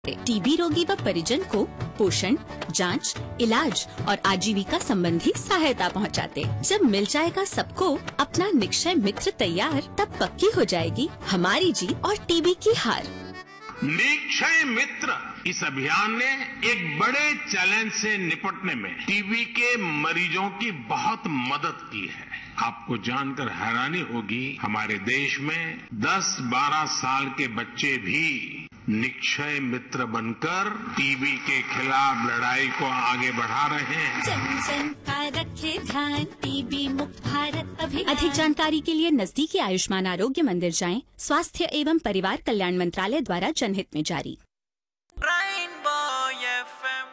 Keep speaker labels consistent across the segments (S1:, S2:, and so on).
S1: TB रोगी व परिजन को पोषण जांच, इलाज और आजीविका संबंधी सहायता पहुंचाते। जब मिल जाएगा सबको अपना निक्षय मित्र तैयार तब पक्की हो जाएगी हमारी जीत और टीबी की हार
S2: निक्षय मित्र इस अभियान ने एक बड़े चैलेंज से निपटने में टीबी के मरीजों की बहुत मदद की है आपको जानकर हैरानी होगी हमारे देश में 10-12 साल के बच्चे भी निक्षय मित्र बनकर टीबी के खिलाफ लड़ाई को आगे बढ़ा रहे हैं
S1: जन जन का रखे ध्यान टीबी मुक्त भारत अभियान अधिक जानकारी के लिए नजदीकी आयुष्मान आरोग्य मंदिर जाएं स्वास्थ्य एवं परिवार कल्याण मंत्रालय द्वारा जनहित में जारी
S3: Rainbow FM.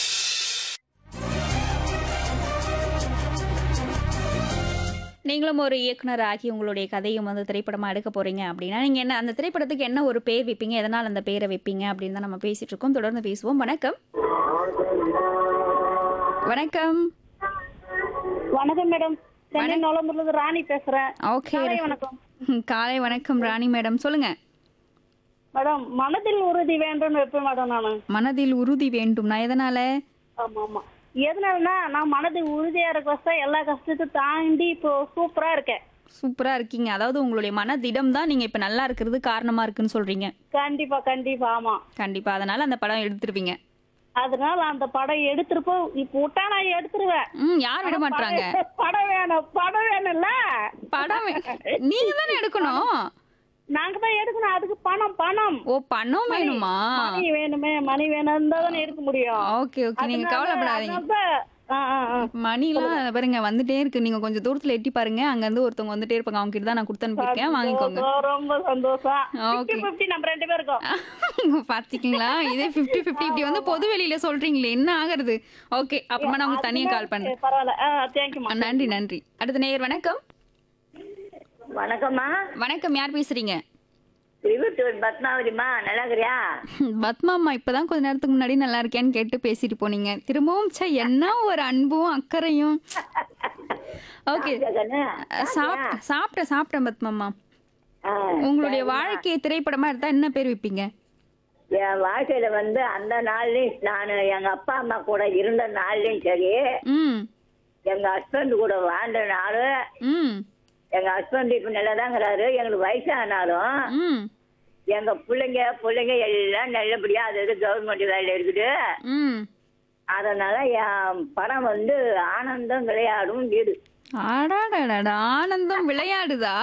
S4: நீங்களும் ஒரு இயக்குனர் ஆகி உங்களுடைய கதையும் வந்து திரைப்படமாக எடுக்க போறீங்க அப்படின்னா நீங்கள் என்ன அந்த திரைப்படத்துக்கு என்ன ஒரு பேர் வைப்பீங்க எதனால் அந்த பேரை வைப்பீங்க அப்படின்னு தான் நம்ம பேசிட்டு இருக்கோம் தொடர்ந்து பேசுவோம் வணக்கம் வணக்கம்
S5: வணக்கம் மேடம் சென்னை நோலம்பூர்ல இருந்து ராணி பேசுறேன்
S4: ஓகே
S5: காலை வணக்கம்
S4: காலை வணக்கம் ராணி மேடம் சொல்லுங்க
S5: மேடம் மனதில் உறுதி வேண்டும் வைப்பேன் மேடம் நானு
S4: மனதில் உறுதி வேண்டும் நான் எதனால
S5: ஆமா ஆமா எதனாலனா நான் மனதில் உறுதியா இருக்க எல்லா கஷ்டத்தை தாண்டி இப்போ சூப்பரா இருக்கேன்
S4: சூப்பரா இருக்கீங்க அதாவது உங்களுடைய மனதிடம் தான் நீங்க இப்ப நல்லா இருக்கிறது காரணமா இருக்குன்னு சொல்றீங்க
S5: கண்டிப்பா கண்டிப்பா ஆமா
S4: கண்டிப்பா அதனால அந்த படம் எடுத்துருவீங்க
S5: அதனால அந்த படம் எடுத்திருப்போம் இப்போ விட்டா நான் எடுத்துருவேன்
S4: ம் யார் விட மாட்டாங்க
S5: படம் படம் வேணும் படம் வேணும்ல
S4: படம் வே- நீங்க தானே எடுக்கணும்
S5: நாங்க தான் எடுக்கணும் அதுக்கு பணம் பணம்
S4: ஓ பணம் வேணுமா
S5: மணி வேணுமே மணி வேணும் தானே எடுக்க முடியும்
S4: ஓகே ஓகே நீங்க
S5: அதனால-
S4: கவலைப்படாதீங்க
S5: அதனால- ஆ, ஆ, ஆ.
S4: மணிலாம் பாருங்க வந்துட்டே இருக்கு நீங்க கொஞ்சம் தூரத்துல எட்டி பாருங்க அங்க இருந்து ஒருத்தவங்க வந்துட்டே இருப்பாங்க அவங்க கிட்ட தான் நான் கொடுத்து அனுப்பியிருக்கேன் வாங்கிக்கோங்க
S5: சந்தோஷம், ரொம்ப சந்தோஷம்
S4: Okay.
S5: 50-50 நம்ம ரெண்டு பேருக்கும்
S4: பாத்தீங்களா இதே 50 50 இப்படி வந்து பொது வெளியில சொல்றீங்களே என்ன ஆகுறது ஓகே அப்புறமா நான் உங்களுக்கு தனியா கால் பண்றேன்
S5: பரவாயில்ல தேங்க்யூமா
S4: ஆ, நன்றி நன்றி அடுத்த நேயர் வணக்கம்
S6: வணக்கம்மா
S4: வணக்கம் யார் பேசுறீங்க
S6: திருவத்தூர் பத்மாவதிமா நல்லா இருக்கிறியா
S4: பத்மாம்மா இப்பதான் கொஞ்ச நேரத்துக்கு முன்னாடி நல்லா இருக்கேன்னு கேட்டு பேசிட்டு போனீங்க திரும்பவும் ச்சே என்ன ஒரு அன்பும் அக்கறையும் ஓகே
S6: கண்ணு
S4: சாப்பிட்டேன் சாப்பிட்டேன் சாப்பிட்டேன் பத்மாம்மா
S6: ஆ,
S4: உங்களுடைய வாழ்க்கையை திரைப்படமா எடுத்தா என்ன பேர் வைப்பீங்க
S6: என் வாழ்க்கையில வந்து அந்த நாள்லயும் நான் எங்க அப்பா அம்மா கூட இருந்த நாள்லயும் சரி
S4: ம்
S6: எங்க ஹஸ்பண்ட் கூட வாழ்ந்த நாளும்
S4: ம்
S6: எங்க ஹஸ்பண்ட் இப்ப நல்லதாங்கிறாரு எங்களுக்கு வயசானாலும்
S4: ம்
S6: எங்க பிள்ளைங்க பிள்ளைங்க எல்லாம் நல்லபடியா அது இது கவர்மெண்ட் வேலையில இருக்குது
S4: ம்
S6: அதனால என் படம் வந்து ஆனந்தம் விளையாடும் வீடு
S4: அடாடாடாடா ஆனந்தம் விளையாடுதா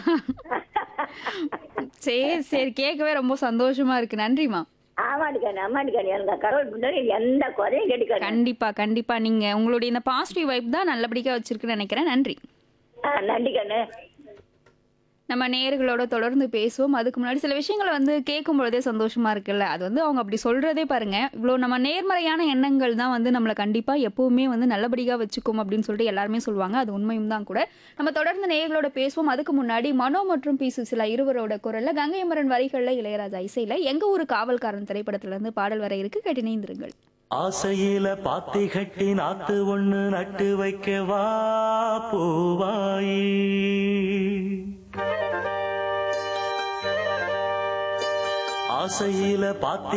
S4: சரி சரி கேட்கவே ரொம்ப சந்தோஷமா இருக்கு நன்றிமா
S6: ஆமாடிக்கண்ணு அம்மாடிக்கண்ணு எனக்கு கடவுள் முன்னாடி எந்த குறையும் கிடைக்காது
S4: கண்டிப்பா கண்டிப்பா நீங்க உங்களுடைய இந்த பாசிட்டிவ் வைப் தான் நல்லபடியா வச்சிருக்குன்னு நினைக்கிறேன் நன்றி
S6: நன்றி கண்ணு
S4: நம்ம நேயர்களோட தொடர்ந்து பேசுவோம் அதுக்கு முன்னாடி சில விஷயங்களை வந்து கேட்கும் பொழுதே சந்தோஷமா இருக்குல்ல அது வந்து அவங்க அப்படி சொல்றதே பாருங்க இவ்வளோ நம்ம நேர்மறையான எண்ணங்கள் தான் வந்து நம்மளை கண்டிப்பா எப்பவுமே வந்து நல்லபடியா வச்சுக்கும் அப்படின்னு சொல்லிட்டு எல்லாருமே சொல்லுவாங்க அது உண்மையும் தான் கூட நம்ம தொடர்ந்து நேயர்களோட பேசுவோம் அதுக்கு முன்னாடி மனோ மற்றும் பி சுசிலா இருவரோட குரல்ல கங்கை அமரன் வரிகள்ல இளையராஜா இசையில எங்க ஊரு காவல்காரன் திரைப்படத்துல இருந்து பாடல் வர இருக்கு கேட்டு இணைந்திருங்கள்
S7: ஆசையில பாத்தி கட்டி நாத்து ஒண்ணு நட்டு வைக்க வா பூவாயி ஆசையில பாத்தி